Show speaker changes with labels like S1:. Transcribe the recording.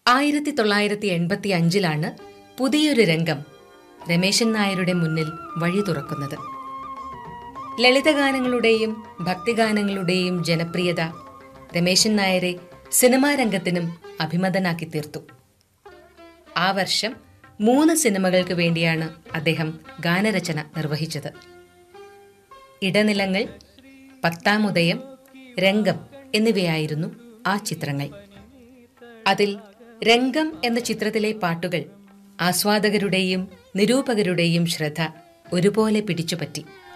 S1: ആയിരത്തി തൊള്ളായിരത്തി എൺപത്തി അഞ്ചിലാണ് പുതിയൊരു രംഗം രമേശൻ നായരുടെ മുന്നിൽ വഴി തുറക്കുന്നത് ലളിതഗാനങ്ങളുടെയും ഭക്തിഗാനങ്ങളുടെയും ജനപ്രിയത രമേശൻ നായരെ സിനിമാ രംഗത്തിനും അഭിമതനാക്കി തീർത്തു ആ വർഷം മൂന്ന് സിനിമകൾക്ക് വേണ്ടിയാണ് അദ്ദേഹം ഗാനരചന നിർവഹിച്ചത് ഇടനിലങ്ങൾ പത്താമുദയം രംഗം എന്നിവയായിരുന്നു ആ ചിത്രങ്ങൾ അതിൽ രംഗം എന്ന ചിത്രത്തിലെ പാട്ടുകൾ ആസ്വാദകരുടെയും നിരൂപകരുടെയും ശ്രദ്ധ ഒരുപോലെ പിടിച്ചുപറ്റി